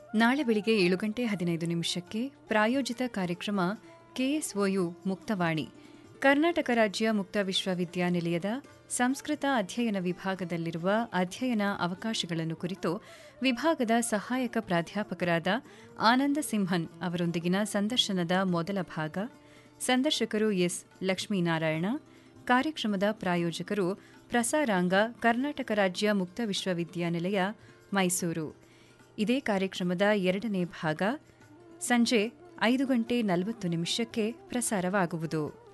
ನಾಳೆ ಬೆಳಿಗ್ಗೆ ಏಳು ಗಂಟೆ ಹದಿನೈದು ನಿಮಿಷಕ್ಕೆ ಪ್ರಾಯೋಜಿತ ಕಾರ್ಯಕ್ರಮ ಕೆಎಸ್ಒಯು ಮುಕ್ತವಾಣಿ ಕರ್ನಾಟಕ ರಾಜ್ಯ ಮುಕ್ತ ವಿಶ್ವವಿದ್ಯಾನಿಲಯದ ಸಂಸ್ಕೃತ ಅಧ್ಯಯನ ವಿಭಾಗದಲ್ಲಿರುವ ಅಧ್ಯಯನ ಅವಕಾಶಗಳನ್ನು ಕುರಿತು ವಿಭಾಗದ ಸಹಾಯಕ ಪ್ರಾಧ್ಯಾಪಕರಾದ ಆನಂದ ಸಿಂಹನ್ ಅವರೊಂದಿಗಿನ ಸಂದರ್ಶನದ ಮೊದಲ ಭಾಗ ಸಂದರ್ಶಕರು ಎಸ್ ಲಕ್ಷ್ಮೀನಾರಾಯಣ ಕಾರ್ಯಕ್ರಮದ ಪ್ರಾಯೋಜಕರು ಪ್ರಸಾರಾಂಗ ಕರ್ನಾಟಕ ರಾಜ್ಯ ಮುಕ್ತ ವಿಶ್ವವಿದ್ಯಾನಿಲಯ ಮೈಸೂರು ಇದೇ ಕಾರ್ಯಕ್ರಮದ ಎರಡನೇ ಭಾಗ ಸಂಜೆ ಐದು ಗಂಟೆ ನಲವತ್ತು ನಿಮಿಷಕ್ಕೆ ಪ್ರಸಾರವಾಗುವುದು